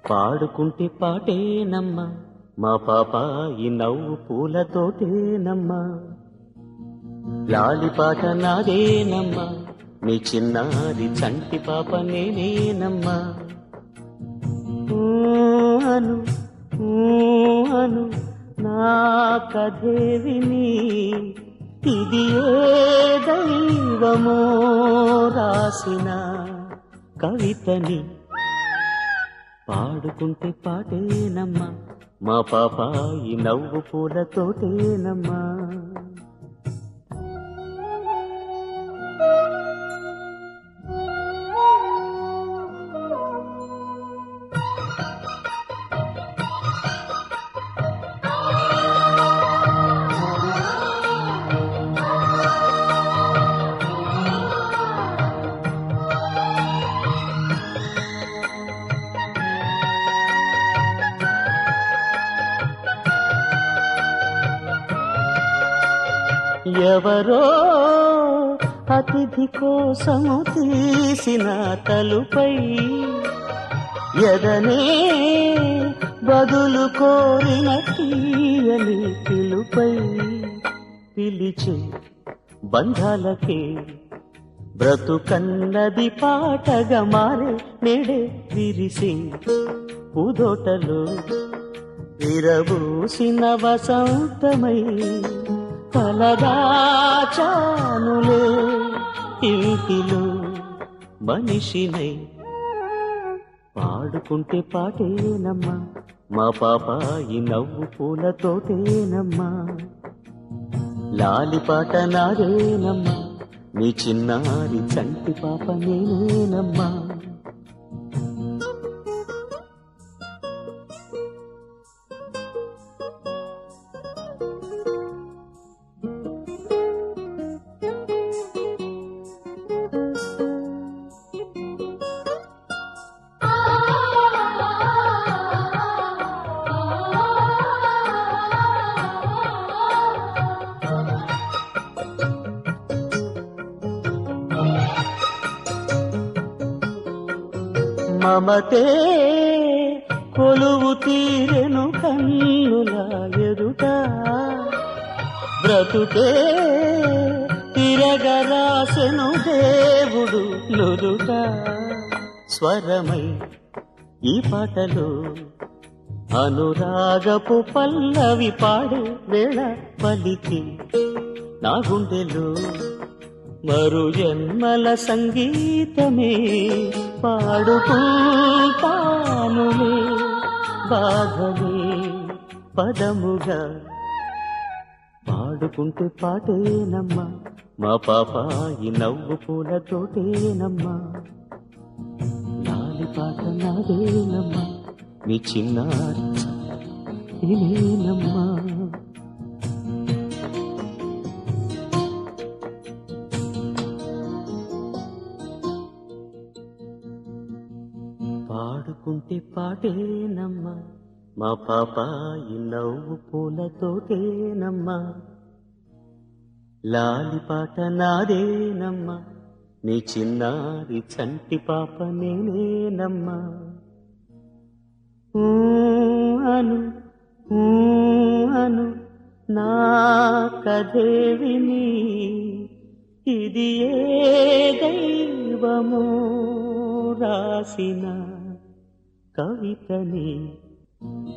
పాడుకుంటే పాటేనమ్మా మా పాప ఈ నవ్వు పూలతోటేనమ్మా లాలిపాట నాదేనమ్మా నీ చిన్నారి చంటి పాప నేనేనమ్మా ఊ అను ఊ అను నా కథే విని ఇది ఏ దైవమో రాసిన కవితని పాడుకుంటే పాటేనమ్మా మా పాప ఈ నవ్వు పూలతోటేనమ్మా ఎవరో అతిథి కోసము తీసిన తలుపై ఎదనే బదులు కోరిన తీయని పిలుపై పిలిచి బంధాలకే బ్రతుకన్నది పాటగా మారే నేడే విరిసి పూదోటలో విరబూసిన వసంతమై కలదాచానులే ఇంటిలో మనిషినై పాడుకుంటే పాటేనమ్మా మా పాప ఈ నవ్వు పూలతోటేనమ్మా లాలిపాట నాదేనమ్మా నీ చిన్నారి చంటి పాప నేనేనమ్మా మమతే కొలువు తీరెను కన్నుల ఎదుట బ్రతుకే తిరగరాసెను దేవుడు నుదుట స్వరమై ఈ పాటలో అనురాగపు పల్లవి పాడే వేళ పలికి నా గుండెలో మరు జన్మల సంగీతమే పాడుకుంటానులే బాధలే పదముగా పాడుకుంటే పాటేనమ్మా మా పాప ఈ నవ్వు పూలతోటేనమ్మా లాలి పాట నాదేనమ్మా నీ చిన్నారి నేనేనమ్మా పాడుకుంటే పాటేనమ్మా మా పాప ఈ నవ్వు పూలతోటేనమ్మా లాలి పాట నాదేనమ్మా నీ చిన్నారి చంటి పాప నేనేనమ్మా ఊ అను ఊ అను నా కథే విని ఇది ఏ దైవమో రాసిన కవితని